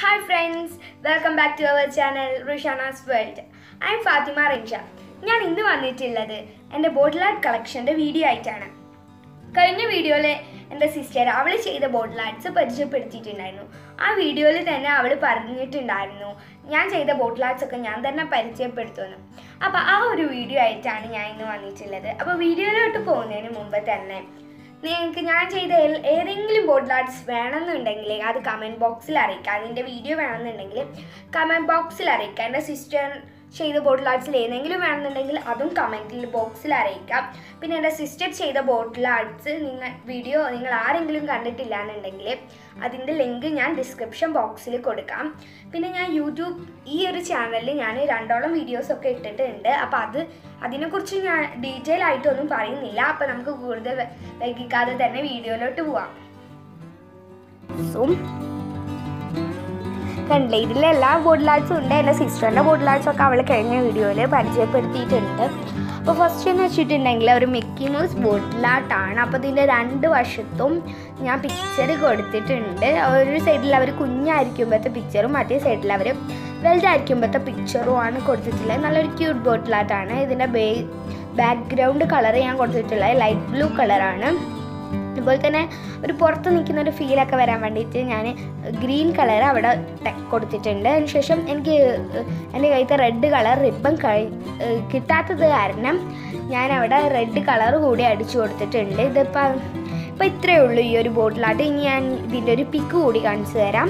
Hi friends welcome back to our channel Rushana's World I'm Fathima Rinsha ഞാൻ ഇന്ന് വന്നിട്ടുള്ളത് എൻ്റെ ബോട്ടിൽ ആർട്ട് കളക്ഷൻ്റെ വീഡിയോ ആയിട്ടാണ് കഴിഞ്ഞ വീഡിയോയിൽ എൻ്റെ സിസ്റ്റർ അവൾ ചെയ്ത ബോട്ടിൽ ആർട്സ് പരിചയപ്പെടുത്തിയിട്ടുണ്ടായിരുന്നു ആ വീഡിയോയിൽ തന്നെ അവൾ പറഞ്ഞിട്ടുണ്ടായിരുന്നു ഞാൻ ചെയ്ത ബോട്ടിൽ ആർട്സ് ഒക്കെ ഞാൻ തന്നെ പരിചയപ്പെടുത്തുമെന്ന് അപ്പോൾ ആ ഒരു വീഡിയോ ആയിട്ടാണ് ഞാൻ ഇന്ന് വന്നിട്ടുള്ളത് അപ്പോൾ വീഡിയോയിലോട്ട് പോകുന്നതിന് മുമ്പ് തന്നെ നിങ്ങൾക്ക് ഞാൻ ചെയ്ത ഏ- ഏതെങ്കിലും ബോട്ടിൽ ആർട്സ് വേണമെന്നുണ്ടെങ്കിൽ അത് കമൻറ്റ് ബോക്സിൽ അറിയിക്കാം അതിൻ്റെ വീഡിയോ വേണമെന്നുണ്ടെങ്കിൽ കമൻറ്റ് ബോക്സിൽ അറിയിക്കാം എൻ്റെ സിസ്റ്റർ ചെയ്ത ബോട്ടിൽ ആർട്സിൽ ഏതെങ്കിലും വേണമെന്നുണ്ടെങ്കിൽ അതും കമൻറ്റിൽ ബോക്സിൽ അറിയിക്കാം പിന്നെ എൻ്റെ സിസ്റ്റർ ചെയ്ത ബോട്ടിൽ ആർട്സ് നിങ്ങൾ വീഡിയോ നിങ്ങൾ ആരെങ്കിലും കണ്ടിട്ടില്ല എന്നുണ്ടെങ്കിൽ അതിൻ്റെ ലിങ്ക് ഞാൻ ഡിസ്ക്രിപ്ഷൻ ബോക്സിൽ കൊടുക്കാം പിന്നെ ഞാൻ യൂട്യൂബ് ഈ ഒരു ചാനലിൽ ഞാൻ രണ്ടോളം വീഡിയോസൊക്കെ ഇട്ടിട്ടുണ്ട് അപ്പോൾ അത് അതിനെക്കുറിച്ച് ഞാൻ ഡീറ്റെയിൽ ആയിട്ടൊന്നും പറയുന്നില്ല അപ്പോൾ നമുക്ക് കൂടുതൽ വെ- വൈകിക്കാതെ തന്നെ വീഡിയോയിലോട്ട് പോവാം സും കണ്ടില്ലേ ഇതിലെ എല്ലാ ബോട്ടിൽ ആർട്സും ഉണ്ട് എൻ്റെ സിസ്റ്ററിൻ്റെ ബോട്ടിൽ ആർട്സ് ഒക്കെ അവൾ കഴിഞ്ഞ വീഡിയോയിൽ പരിചയപ്പെടുത്തിയിട്ടുണ്ട് അപ്പോൾ ഫസ്റ്റ് എന്ന് വെച്ചിട്ടുണ്ടെങ്കിൽ ഒരു മിക്കി മൗസ് ബോട്ടിൽ ആർട്ടാണ് അപ്പോൾ ഇതിൻ്റെ രണ്ട് വശത്തും ഞാൻ പിക്ചർ കൊടുത്തിട്ടുണ്ട് ഒരു സൈഡിൽ അവർ കുഞ്ഞായിരിക്കുമ്പോഴത്തെ പിക്ചറും മറ്റേ സൈഡിൽ അവർ വലുതായിരിക്കുമ്പോഴത്തെ പിക്ചറും ആണ് കൊടുത്തിട്ടുള്ളത് നല്ലൊരു ക്യൂട്ട് ബോട്ടിൽ ആർട്ടാണ് ഇതിൻ്റെ ബേ ബാക്ക്ഗ്രൗണ്ട് കളർ ഞാൻ കൊടുത്തിട്ടുള്ളത് ലൈറ്റ് ബ്ലൂ കളറാണ് അതുപോലെ തന്നെ ഒരു പുറത്ത് നിൽക്കുന്ന ഒരു ഫീലൊക്കെ വരാൻ വേണ്ടിയിട്ട് ഞാൻ ഗ്രീൻ കളർ അവിടെ ടെ- കൊടുത്തിട്ടുണ്ട് അതിനുശേഷം എനിക്ക് എൻ്റെ കയ്യിലത്തെ റെഡ് കളർ റിബൺ കഴി ഏഹ് കിട്ടാത്തത് കാരണം ഞാൻ അവിടെ റെഡ് കളർ കൂടി അടിച്ചു കൊടുത്തിട്ടുണ്ട് ഇതിപ്പോൾ ഇപ്പോൾ ഇത്രയേ ഉള്ളൂ ഈ ഒരു ബോട്ടിലാട്ട് ഇനി ഞാൻ ഇതിൻ്റെ ഒരു പിക്ക് കൂടി കാണിച്ചു തരാം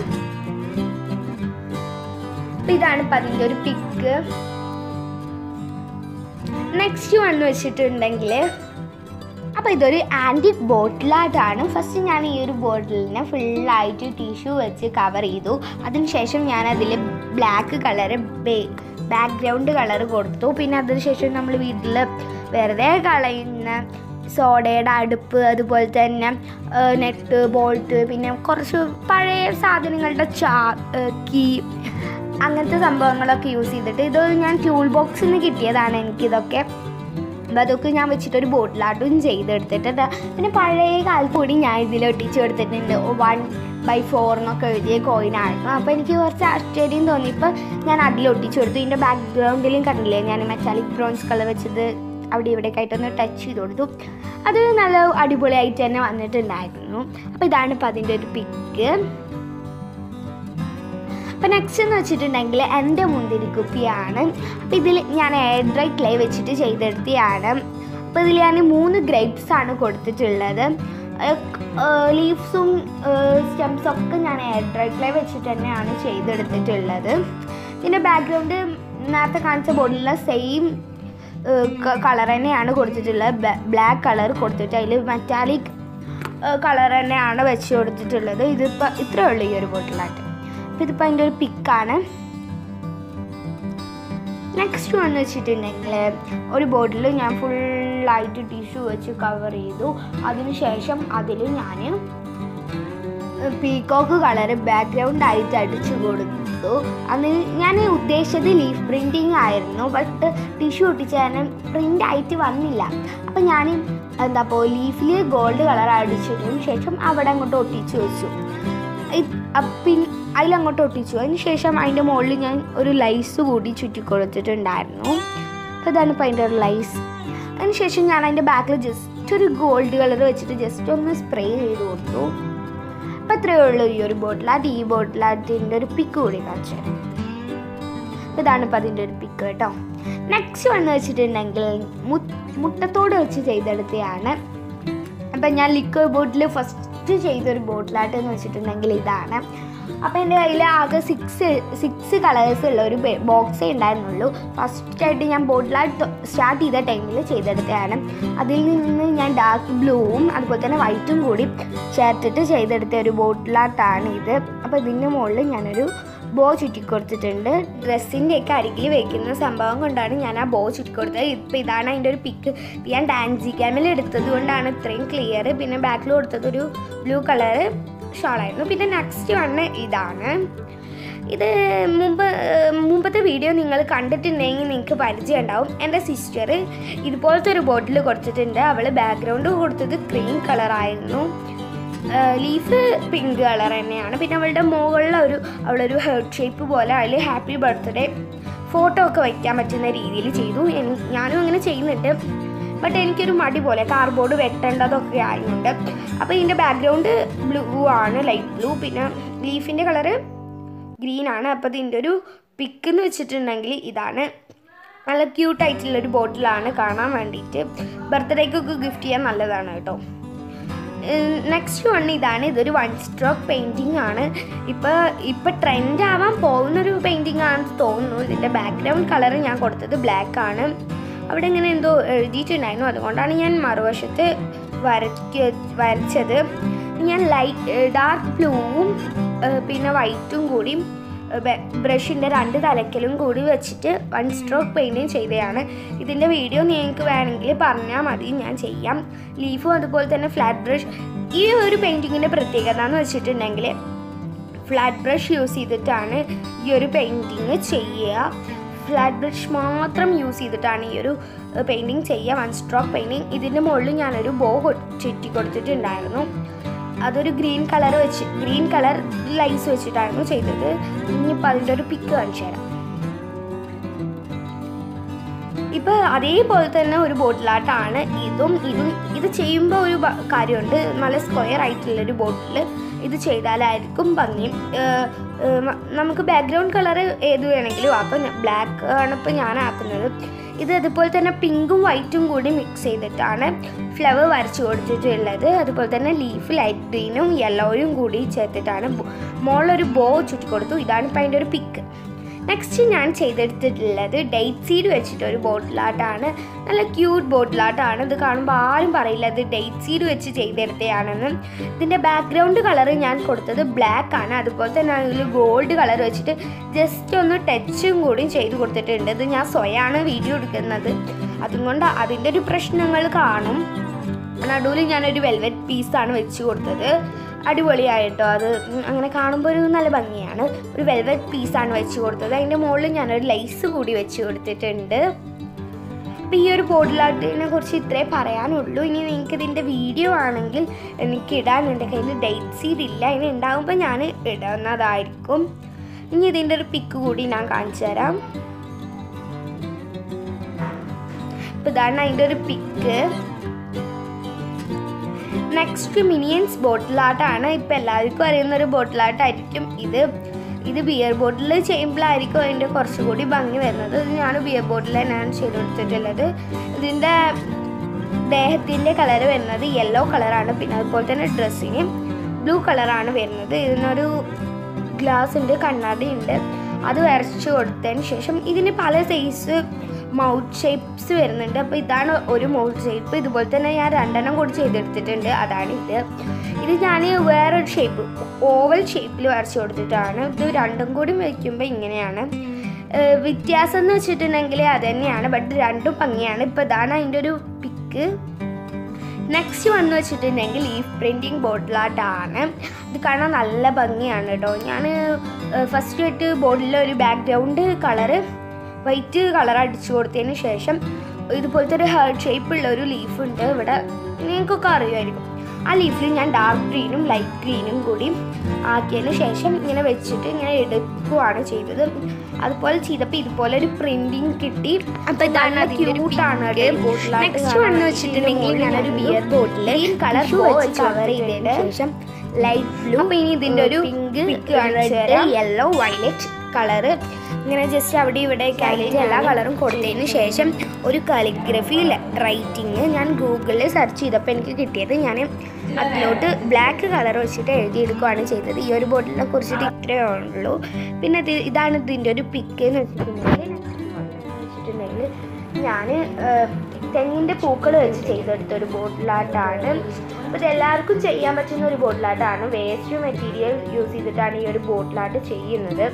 അപ്പോൾ ഇതാണ് ഇപ്പം അതിൻ്റെ ഒരു പിക്ക് നെക്സ്റ്റ് വന്ന് വെച്ചിട്ടുണ്ടെങ്കിൽ അപ്പോൾ ഇതൊരു ആൻറ്റിക് ബോട്ടിലായിട്ടാണ് ഫസ്റ്റ് ഞാൻ ഈ ഒരു ബോട്ടിലിനെ ഫുള്ളായിട്ട് ടിഷ്യൂ വെച്ച് കവർ ചെയ്തു അതിനുശേഷം ഞാൻ അതിൽ ബ്ലാക്ക് കളറ് ബാക്ക്ഗ്രൗണ്ട് കളർ കൊടുത്തു പിന്നെ അതിനുശേഷം നമ്മൾ വീട്ടിൽ വെറുതെ കളയുന്ന സോഡയുടെ അടുപ്പ് അതുപോലെ തന്നെ നെറ്റ് ബോൾട്ട് പിന്നെ കുറച്ച് പഴയ സാധനങ്ങളുടെ ചാ കീ അങ്ങനത്തെ സംഭവങ്ങളൊക്കെ യൂസ് ചെയ്തിട്ട് ഇത് ഞാൻ ട്യൂൾ ബോക്സിൽ നിന്ന് കിട്ടിയതാണ് എനിക്കിതൊക്കെ അപ്പോൾ അതൊക്കെ ഞാൻ വെച്ചിട്ട് ഒരു ബോട്ടിലാട്ടും ചെയ്തെടുത്തിട്ട് ദാ പിന്നെ പഴയ കാലത്ത് കൂടി ഞാൻ ഇതിൽ ഒട്ടിച്ച് കൊടുത്തിട്ടുണ്ട് വൺ ബൈ ഫോർ എന്നൊക്കെ എഴുതിയ കോയിനായിരുന്നു അപ്പോൾ എനിക്ക് കുറച്ച് ആശ്ചര്യം തോന്നി ഇപ്പോൾ ഞാൻ അതിൽ ഒട്ടിച്ച് കൊടുത്തു ഇതിൻ്റെ ബാക്ക്ഗ്രൗണ്ടിലും കണ്ടില്ലേ ഞാൻ മെറ്റാലിക് ബ്രോൺസ് കളർ വെച്ചത് അവിടെ ഇവിടെയൊക്കെ ആയിട്ടൊന്ന് ടച്ച് ചെയ്ത് കൊടുത്തു അത് നല്ല അടിപൊളിയായിട്ട് തന്നെ വന്നിട്ടുണ്ടായിരുന്നു അപ്പോൾ ഇതാണ് ഇപ്പോൾ അതിൻ്റെ ഒരു പിക്ക് അപ്പോൾ നെക്സ്റ്റ് എന്ന് വെച്ചിട്ടുണ്ടെങ്കിൽ എൻ്റെ മുന്തിരിക്കുപ്പിയാണ് അപ്പോൾ ഇതിൽ ഞാൻ എയർ ഡ്രൈ ക്ലേ വെച്ചിട്ട് ചെയ്തെടുത്തതാണ് അപ്പോൾ ഇതിൽ ഞാൻ മൂന്ന് ഗ്രേപ്സ് ആണ് കൊടുത്തിട്ടുള്ളത് ലീവ്സും സ്റ്റെംസും ഒക്കെ ഞാൻ എയർ ഡ്രൈ ക്ലേ വെച്ചിട്ട് തന്നെയാണ് ചെയ്തെടുത്തിട്ടുള്ളത് ഇതിൻ്റെ ബാക്ക്ഗ്രൗണ്ട് നേരത്തെ കാണിച്ച ബോർഡിലുള്ള സെയിം കളർ തന്നെയാണ് കൊടുത്തിട്ടുള്ളത് ബ്ലാക്ക് കളർ കൊടുത്തിട്ട് അതിൽ മെറ്റാലിക് കളർ തന്നെയാണ് വെച്ച് കൊടുത്തിട്ടുള്ളത് ഇതിപ്പോൾ ഇത്രയേ ഉള്ളൂ ഈ ഒരു ബോട്ടിലായിട്ട് അപ്പോൾ ഇതിപ്പോൾ അതിൻ്റെ ഒരു പിക്കാണ് നെക്സ്റ്റ് വന്ന് വെച്ചിട്ടുണ്ടെങ്കിൽ ഒരു ബോട്ടിൽ ഞാൻ ഫുള്ളായിട്ട് ടിഷ്യൂ വെച്ച് കവർ ചെയ്തു അതിനുശേഷം അതിൽ ഞാൻ പീക്കോക്ക് കളർ ബാക്ക്ഗ്രൗണ്ട് ആയിട്ട് അടിച്ചു കൊടുത്തു അന്ന് ഞാൻ ഉദ്ദേശിച്ചത് ലീഫ് പ്രിൻറ്റിങ് ആയിരുന്നു ബട്ട് ടിഷ്യൂ ഒട്ടിച്ചാൽ പ്രിൻ്റ് ആയിട്ട് വന്നില്ല അപ്പം ഞാൻ എന്താ ഇപ്പോൾ ലീഫിൽ ഗോൾഡ് കളർ അടിച്ചതിന് ശേഷം അവിടെ അങ്ങോട്ട് ഒട്ടിച്ചു വെച്ചു ഇത് അ- പിൻ അതിലങ്ങോട്ട് ഒട്ടിച്ചു അതിന് ശേഷം അതിൻ്റെ മുകളിൽ ഞാൻ ഒരു ലൈസ് കൂടി ചുറ്റി കൊടുത്തിട്ടുണ്ടായിരുന്നു അപ്പോൾ ഇതാണ് ഇപ്പോൾ അതിൻ്റെ ഒരു ലൈസ് അതിന് ശേഷം ഞാൻ അതിൻ്റെ ബാക്കിൽ ജസ്റ്റ് ഒരു ഗോൾഡ് കളർ വെച്ചിട്ട് ജസ്റ്റ് ഒന്ന് സ്പ്രേ ചെയ്ത് കൊടുത്തു അപ്പോൾ അത്രയേ ഉള്ളൂ ഈ ഒരു ബോട്ടിലാട്ട് ഈ ബോട്ടിലാട്ടിൻ്റെ ഒരു പിക്ക് കൂടി കാണിച്ചു തരാം. അപ്പോൾ ഇതാണ് ഇപ്പോൾ അതിൻ്റെ ഒരു പിക്ക് കേട്ടോ നെക്സ്റ്റ് വന്ന് വെച്ചിട്ടുണ്ടെങ്കിൽ മു- മുട്ടത്തോട് വെച്ച് ചെയ്തെടുത്തതാണ് അപ്പം ഞാൻ ലിക്വിഡ് ബോട്ടിൽ ഫസ്റ്റ് ചെയ്തൊരു ബോട്ടിലാട്ട് എന്ന് വെച്ചിട്ടുണ്ടെങ്കിൽ ഇതാണ് അപ്പോൾ എൻ്റെ കയ്യിൽ ആകെ സിക്സ് സിക്സ് കളേഴ്സ് ഉള്ള ഒരു ബോക്സേ ഉണ്ടായിരുന്നുള്ളൂ ഫസ്റ്റായിട്ട് ഞാൻ ബോട്ടിലായിട്ട് സ്റ്റാർട്ട് ചെയ്ത ടൈമിൽ ചെയ്തെടുത്തതാണ് അതിൽ നിന്ന് ഞാൻ ഡാർക്ക് ബ്ലൂവും അതുപോലെ തന്നെ വൈറ്റും കൂടി ചേർത്തിട്ട് ചെയ്തെടുത്ത ഒരു ബോട്ടിലാട്ടാണ് ഇത് അപ്പോൾ ഇതിൻ്റെ മുകളിൽ ഞാനൊരു ബോ ചുറ്റിക്കൊടുത്തിട്ടുണ്ട് ഡ്രസ്സിൻ്റെ ഒക്കെ അരികിൽ വെക്കുന്ന സംഭവം കൊണ്ടാണ് ഞാൻ ആ ബോ ചുറ്റിക്കൊടുത്തത് ഇപ്പം ഇതാണ് അതിൻ്റെ ഒരു പിക്ക് ഞാൻ ഡാൻസി ക്യാമിൽ എടുത്തത് കൊണ്ടാണ് ഇത്രയും ക്ലിയർ പിന്നെ ബാക്കിൽ കൊടുത്തത് ഒരു ബ്ലൂ കളറ് ഷോളായിരുന്നു പിന്നെ നെക്സ്റ്റ് വണ് ഇതാണ് ഇത് മുമ്പ് മുമ്പത്തെ വീഡിയോ നിങ്ങൾ കണ്ടിട്ടുണ്ടെങ്കിൽ നിങ്ങൾക്ക് പരിചയം ഉണ്ടാവും എൻ്റെ സിസ്റ്റർ ഇതുപോലത്തെ ഒരു ബോട്ടിൽ കൊടുത്തിട്ടുണ്ട് അവൾ ബാക്ക്ഗ്രൗണ്ട് കൊടുത്തത് ക്രീം കളറായിരുന്നു ലീഫ് പിങ്ക് കളർ തന്നെയാണ് പിന്നെ അവളുടെ മുകളിൽ ഒരു അവളൊരു ഹെർട്ട് ഷേപ്പ് പോലെ അതിൽ ഹാപ്പി ബർത്ത്ഡേ ഫോട്ടോ ഒക്കെ വയ്ക്കാൻ പറ്റുന്ന രീതിയിൽ ചെയ്തു എനി- ഞാനും അങ്ങനെ ചെയ്യുന്നുണ്ട് ബട്ട് എനിക്കൊരു മടി പോലെ കാർഡ്ബോർഡ് വെട്ടേണ്ടതൊക്കെ ആയതുകൊണ്ട് അപ്പോൾ ഇതിൻ്റെ ബാക്ക്ഗ്രൗണ്ട് ബ്ലൂ ആണ് ലൈറ്റ് ബ്ലൂ പിന്നെ ലീഫിൻ്റെ കളറ് ഗ്രീൻ ആണ് അപ്പോൾ ഇതിൻ്റെ ഒരു പിക്ക് എന്ന് വെച്ചിട്ടുണ്ടെങ്കിൽ ഇതാണ് നല്ല ക്യൂട്ടായിട്ടുള്ളൊരു ബോട്ടിലാണ് കാണാൻ വേണ്ടിയിട്ട് ബർത്ത്ഡേക്കൊക്കെ ഗിഫ്റ്റ് ചെയ്യാൻ നല്ലതാണ് കേട്ടോ നെക്സ്റ്റ് വൺ ഇതാണ് ഇതൊരു വൺ സ്ട്രോക്ക് പെയിൻറ്റിംഗ് ആണ് ഇപ്പോൾ ഇപ്പോൾ ട്രെൻഡ് ആവാൻ പോകുന്നൊരു പെയിൻറ്റിംഗ് ആണെന്ന് തോന്നുന്നു ഇതിൻ്റെ ബാക്ക്ഗ്രൗണ്ട് കളർ ഞാൻ കൊടുത്തത് ബ്ലാക്ക് ആണ് അവിടെ ഇങ്ങനെ എന്തോ എഴുതിയിട്ടുണ്ടായിരുന്നു അതുകൊണ്ടാണ് ഞാൻ മറുവശത്ത് വരയ്ക്ക വരച്ചത് ഞാൻ ലൈറ്റ് ഡാർക്ക് ബ്ലൂവും പിന്നെ വൈറ്റും കൂടി ബ്രഷിൻ്റെ രണ്ട് തലക്കലും കൂടി വെച്ചിട്ട് വൺ സ്ട്രോക്ക് പെയിൻറ്റിങ് ചെയ്തതാണ് ഇതിൻ്റെ വീഡിയോ നിങ്ങൾക്ക് വേണമെങ്കിൽ പറഞ്ഞാൽ മതി ഞാൻ ചെയ്യാം ലീഫും അതുപോലെ തന്നെ ഫ്ലാറ്റ് ബ്രഷ് ഈ ഒരു പെയിൻറ്റിങ്ങിൻ്റെ പ്രത്യേകത എന്ന് വെച്ചിട്ടുണ്ടെങ്കിൽ ഫ്ലാറ്റ് ബ്രഷ് യൂസ് ചെയ്തിട്ടാണ് ഈ ഒരു പെയിൻറ്റിങ് ചെയ്യുക ഫ്ലാറ്റ് ബ്രഷ് മാത്രം യൂസ് ചെയ്തിട്ടാണ് ഈ ഒരു പെയിൻറ്റിങ് ചെയ്യുക വൺ സ്ട്രോക്ക് പെയിൻറ്റിങ് ഇതിൻ്റെ മുകളിൽ ഞാനൊരു ബോ ചുറ്റി കൊടുത്തിട്ടുണ്ടായിരുന്നു അതൊരു ഗ്രീൻ കളർ വെച്ച് ഗ്രീൻ കളർ ലൈസ് വെച്ചിട്ടായിരുന്നു ചെയ്തത് ഇനിയിപ്പോൾ അതിൻ്റെ ഒരു പിക്ക് കാണിച്ചു തരാം ഇപ്പോൾ അതേപോലെ തന്നെ ഒരു ബോട്ടിലാട്ടാണ് ഇതും ഇതും ഇത് ചെയ്യുമ്പോൾ ഒരു ബ- കാര്യമുണ്ട് നല്ല സ്ക്വയർ ആയിട്ടുള്ളൊരു ബോട്ടിൽ ഇത് ചെയ്താലായിരിക്കും ഭംഗി ഏഹ് ഏഹ് മ- നമുക്ക് ബാക്ക്ഗ്രൗണ്ട് കളർ ഏത് വേണമെങ്കിലും ആക്കാം ബ്ലാക്ക് ആണ് ഇപ്പോൾ ഞാൻ ആക്കുന്നത് ഇത് അതുപോലെ തന്നെ പിങ്കും വൈറ്റും കൂടി മിക്സ് ചെയ്തിട്ടാണ് ഫ്ലവർ വരച്ചു കൊടുത്തിട്ടുള്ളത് അതുപോലെ തന്നെ ലീഫ് ലൈറ്റ് ഗ്രീനും യെല്ലോയും കൂടി ചേർത്തിട്ടാണ് ബോ- മോളൊരു ബോ ചുറ്റി കൊടുത്തു ഇതാണ് ഇപ്പം അതിൻ്റെ ഒരു പിക്ക് നെക്സ്റ്റ് ഞാൻ ചെയ്തെടുത്തിട്ടുള്ളത് ഡേറ്റ് സീഡ് വെച്ചിട്ട് ഒരു ബോട്ടിലാട്ടാണ് നല്ല ക്യൂട്ട് ബോട്ടിലാട്ടാണ് ഇത് കാണുമ്പോൾ ആരും പറയില്ല ഇത് ഡേറ്റ് സീഡ് വെച്ച് ചെയ്തെടുത്തതാണെന്ന് ഇതിൻ്റെ ബാക്ക്ഗ്രൗണ്ട് കളർ ഞാൻ കൊടുത്തത് ബ്ലാക്ക് ആണ് അതുപോലെ തന്നെ അതിൽ ഗോൾഡ് കളർ വെച്ചിട്ട് ജസ്റ്റ് ഒന്ന് ടച്ചും കൂടി ചെയ്ത് കൊടുത്തിട്ടുണ്ട് ഇത് ഞാൻ സ്വയമാണ് വീഡിയോ എടുക്കുന്നത് അതുകൊണ്ട് അതിൻ്റെ ഒരു പ്രശ്നങ്ങൾ കാണും നടുവിൽ ഞാനൊരു വെൽവെറ്റ് പീസാണ് വെച്ച് കൊടുത്തത് അടിപൊളിയായിട്ടോ അത് അങ്ങനെ കാണുമ്പോൾ ഒരു നല്ല ഭംഗിയാണ് ഒരു വെൽവെറ്റ് പീസാണ് വെച്ച് കൊടുത്തത് അതിൻ്റെ മുകളിൽ ഞാനൊരു ലൈസ് കൂടി വെച്ച് കൊടുത്തിട്ടുണ്ട് അപ്പോൾ ഈ ഒരു ബോട്ടിലാട്ടിനെ കുറിച്ച് ഇത്രേ പറയാനുള്ളൂ ഇനി നിങ്ങൾക്ക് ഇതിൻ്റെ വീഡിയോ ആണെങ്കിൽ എനിക്ക് ഇടാൻ എൻ്റെ കയ്യിൽ ഡേറ്റ്സ് ഇതില്ല ഇനി ഉണ്ടാകുമ്പോൾ ഞാൻ ഇടുന്നതായിരിക്കും ഇനി ഇതിൻ്റെ ഒരു പിക്ക് കൂടി ഞാൻ കാണിച്ചു തരാം അപ്പോൾ ഇതാണ് അതിൻ്റെ ഒരു പിക്ക് നെക്സ്റ്റ് മിനിയൻസ് ബോട്ടിലാട്ടാണ് ഇപ്പം എല്ലാവർക്കും അറിയുന്ന ഒരു ബോട്ടിലാട്ടായിരിക്കും ഇത് ഇത് ബിയർ ബോട്ടിൽ ചെയ്യുമ്പോഴായിരിക്കും അതിൻ്റെ കുറച്ചുകൂടി ഭംഗി വരുന്നത് ഇത് ഞാൻ ബിയർ ബോട്ടിൽ തന്നെയാണ് ചെയ്ത് കൊടുത്തിട്ടുള്ളത് ഇതിൻ്റെ ദേഹത്തിൻ്റെ കളർ വരുന്നത് യെല്ലോ കളറാണ് പിന്നെ അതുപോലെ തന്നെ ഡ്രസ്സിന് ബ്ലൂ കളറാണ് വരുന്നത് ഇതിനൊരു ഗ്ലാസ് ഉണ്ട് കണ്ണാടി ഉണ്ട് അത് വരച്ച് കൊടുത്തതിന് ശേഷം ഇതിന് പല സൈസ് മൗത്ത് ഷേപ്സ് വരുന്നുണ്ട് അപ്പോൾ ഇതാണ് ഒരു മൗത്ത് ഷേപ്പ് ഇതുപോലെ തന്നെ ഞാൻ രണ്ടെണ്ണം കൂടി ചെയ്തെടുത്തിട്ടുണ്ട് അതാണ് ഇത് ഇത് ഞാൻ വേറൊരു ഷേപ്പ് ഓവൽ ഷേപ്പിൽ വരച്ച് കൊടുത്തിട്ടാണ് ഇത് രണ്ടും കൂടി വയ്ക്കുമ്പോൾ ഇങ്ങനെയാണ് ഏഹ് വ്യത്യാസം എന്ന് വെച്ചിട്ടുണ്ടെങ്കിൽ അത് തന്നെയാണ് ബട്ട് രണ്ടും ഭംഗിയാണ് ഇപ്പോൾ ഇതാണ് അതിൻ്റെ ഒരു പിക്ക് നെക്സ്റ്റ് വന്ന് വെച്ചിട്ടുണ്ടെങ്കിൽ ലീഫ് പ്രിൻറ്റിങ് ബോട്ടിലാട്ടാണ് ഇത് കാണാൻ നല്ല ഭംഗിയാണ് കേട്ടോ ഞാൻ ഫസ്റ്റ് ആയിട്ട് ബോർഡിൽ ഒരു ബാക്ക്ഗ്രൗണ്ട് കളറ് വൈറ്റ് കളർ അടിച്ചു കൊടുത്തതിന് ശേഷം ഇതുപോലത്തെ ഒരു ഹേർട്ട് ഷേപ്പുള്ള ഒരു ലീഫ് ഉണ്ട് ഇവിടെ നിങ്ങൾക്കൊക്കെ അറിയുമായിരിക്കും ആ ലീഫിൽ ഞാൻ ഡാർക്ക് ഗ്രീനും ലൈറ്റ് ഗ്രീനും കൂടി ആക്കിയതിന് ശേഷം ഇങ്ങനെ വെച്ചിട്ട് ഇങ്ങനെ എടുക്കുകയാണ് ചെയ്തത് അതുപോലെ ചെയ്തപ്പോൾ ഇതുപോലെ ഒരു പ്രിന്റിങ് കിട്ടി അപ്പോൾ ഇതാണ് ക്യൂട്ടാണ് നെക്സ്റ്റ് വന്ന് വെച്ചിട്ടുണ്ടെങ്കിൽ ഞാനൊരു ബിയർ ബോട്ടിൽ കളർ കവർ ചെയ്തതിന് ശേഷം ലൈറ്റ് ബ്ലൂ അപ്പോൾ ഇനി ഇതിൻ്റെ ഒരു pink red yellow violet colour ഇങ്ങനെ ജസ്റ്റ് അവിടെ ഇവിടെ ആയിട്ട് എല്ലാ കളറും കൊടുത്തതിന് ശേഷം ഒരു കാലിഗ്രഫി റൈറ്റിങ് ഞാൻ ഗൂഗിളിൽ സെർച്ച് ചെയ്തപ്പോൾ എനിക്ക് കിട്ടിയത് ഞാൻ അതിലോട്ട് ബ്ലാക്ക് കളർ വെച്ചിട്ട് എഴുതിയെടുക്കുകയാണ് ചെയ്തത് ഈ ഒരു ബോട്ടിലിനെ കുറിച്ചിട്ട് ഇത്രയേ ഉള്ളൂ പിന്നെ ഇത് ഇതാണ് ഇതിൻ്റെ ഒരു പിക്ക് എന്ന് വെച്ചിട്ടുണ്ടെങ്കിൽ വെച്ചിട്ടുണ്ടെങ്കിൽ ഞാൻ തെങ്ങിൻ്റെ പൂക്കൾ വെച്ച് ചെയ്തെടുത്ത ഒരു ബോട്ടിലാട്ടാണ് അപ്പോൾ ഇത് എല്ലാവർക്കും ചെയ്യാൻ പറ്റുന്ന ഒരു ബോട്ടിലാട്ടാണ് വേസ്റ്റ് മെറ്റീരിയൽ യൂസ് ചെയ്തിട്ടാണ് ഈ ഒരു ബോട്ടിലാട്ട് ചെയ്യുന്നത്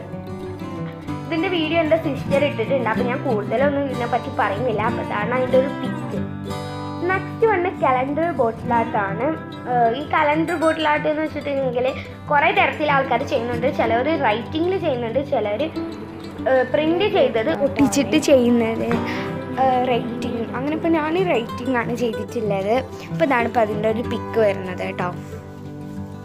ഇതിൻ്റെ വീഡിയോ എൻ്റെ സിസ്റ്റർ ഇട്ടിട്ടുണ്ട് അപ്പോൾ ഞാൻ കൂടുതലൊന്നും ഇതിനെ പറ്റി പറയുന്നില്ല അപ്പോൾ അതാണ് അതിൻ്റെ ഒരു പിക്ക് നെക്സ്റ്റ് വന്ന് കലണ്ടർ ബോട്ടിലാട്ടാണ് ഏഹ് ഈ കലണ്ടർ ബോട്ടിലാട്ട് എന്ന് വെച്ചിട്ടുണ്ടെങ്കിൽ കുറേ തരത്തിൽ ആൾക്കാർ ചെയ്യുന്നുണ്ട് ചിലവർ റൈറ്റിങ്ങിൽ ചെയ്യുന്നുണ്ട് ചിലർ പ്രിൻ്റ് ചെയ്തത് ഒട്ടിച്ചിട്ട് ചെയ്യുന്നത് റൈറ്റിംഗ് അങ്ങനെ ഇപ്പോൾ ഞാൻ റൈറ്റിംഗ് ആണ് ചെയ്തിട്ടുള്ളത് അപ്പോൾ ഇതാണ് ഇപ്പോൾ അതിൻ്റെ ഒരു പിക്ക് വരുന്നത് കേട്ടോ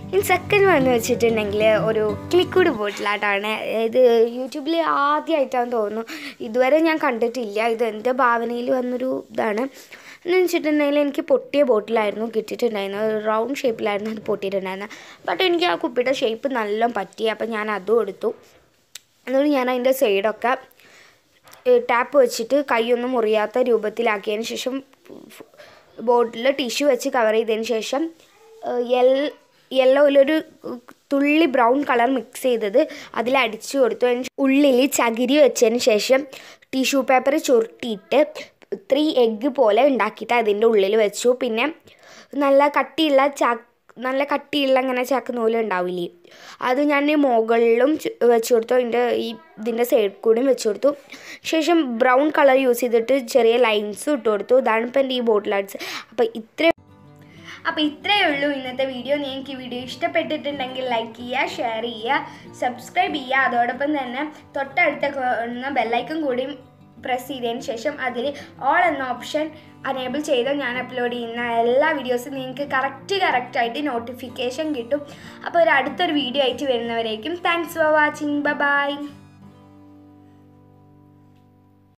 ഇനി സെക്കൻഡ് വന്ന് വെച്ചിട്ടുണ്ടെങ്കിൽ ഒരു ക്ലിക്വിഡ് ബോട്ടിലായിട്ടാണ് ഇത് യൂട്യൂബിൽ ആദ്യമായിട്ടാണ് തോന്നുന്നു ഇതുവരെ ഞാൻ കണ്ടിട്ടില്ല ഇത് എൻ്റെ ഭാവനയിൽ വന്നൊരു ഇതാണ് എന്ന് വെച്ചിട്ടുണ്ടെങ്കിൽ എനിക്ക് പൊട്ടിയ ബോട്ടിലായിരുന്നു കിട്ടിയിട്ടുണ്ടായിരുന്നത് റൗണ്ട് ഷേപ്പിലായിരുന്നു അത് പൊട്ടിയിട്ടുണ്ടായിരുന്നത് ബട്ട് എനിക്ക് ആ കുപ്പിയുടെ ഷേപ്പ് നല്ല പറ്റി അപ്പം ഞാൻ അതും എടുത്തു എന്നിട്ട് ഞാൻ അതിൻ്റെ സൈഡൊക്കെ ടാപ്പ് വെച്ചിട്ട് കൈയൊന്നും മുറിയാത്ത രൂപത്തിലാക്കിയതിന് ശേഷം ബോട്ടിൽ ടിഷ്യൂ വെച്ച് കവർ ചെയ്തതിന് ശേഷം യെൽ യെല്ലോയിലൊരു തുള്ളി ബ്രൗൺ കളർ മിക്സ് ചെയ്തത് അതിൽ അടിച്ചു കൊടുത്തു അതിന് ഉള്ളിൽ ചകിരി വെച്ചതിന് ശേഷം ടിഷ്യൂ പേപ്പർ ചുരുട്ടിയിട്ട് ത്രീ എഗ്ഗ് പോലെ ഉണ്ടാക്കിയിട്ട് അതിൻ്റെ ഉള്ളിൽ വെച്ചു പിന്നെ നല്ല കട്ടിയുള്ള ചാക്ക് നല്ല കട്ടിയുള്ള അങ്ങനെ ചാക്ക് നൂല് ഉണ്ടാവില്ലേ അത് ഞാൻ മുകളിലും ചു- വെച്ച് കൊടുത്തു അതിൻ്റെ ഈ ഇതിൻ്റെ സൈഡ് കൂടിയും വെച്ച് കൊടുത്തു ശേഷം ബ്രൗൺ കളർ യൂസ് ചെയ്തിട്ട് ചെറിയ ലൈൻസും ഇട്ട് കൊടുത്തു ഇതാണ് ഇപ്പം എൻ്റെ ഈ ബോട്ടിൽ ആർട്സ് അപ്പോൾ ഇത്ര അപ്പോൾ ഇത്രയേ ഉള്ളൂ ഇന്നത്തെ വീഡിയോ നിങ്ങൾക്ക് ഈ വീഡിയോ ഇഷ്ടപ്പെട്ടിട്ടുണ്ടെങ്കിൽ ലൈക്ക് ചെയ്യുക ഷെയർ ചെയ്യുക സബ്സ്ക്രൈബ് ചെയ്യുക അതോടൊപ്പം തന്നെ തൊട്ടടുത്ത കാണുന്ന ബെല്ലൈക്കൺ കൂടി പ്രസ് ചെയ്തതിന് ശേഷം അതിൽ ഓൾ എന്ന ഓപ്ഷൻ അനേബിൾ ചെയ്താൽ ഞാൻ അപ്ലോഡ് ചെയ്യുന്ന എല്ലാ വീഡിയോസും നിങ്ങൾക്ക് കറക്റ്റ് കറക്റ്റായിട്ട് നോട്ടിഫിക്കേഷൻ കിട്ടും അപ്പോൾ ഒരു അടുത്തൊരു വീഡിയോ ആയിട്ട് വരുന്നവരേക്കും താങ്ക്സ് ഫോർ വാച്ചിങ് ബൈ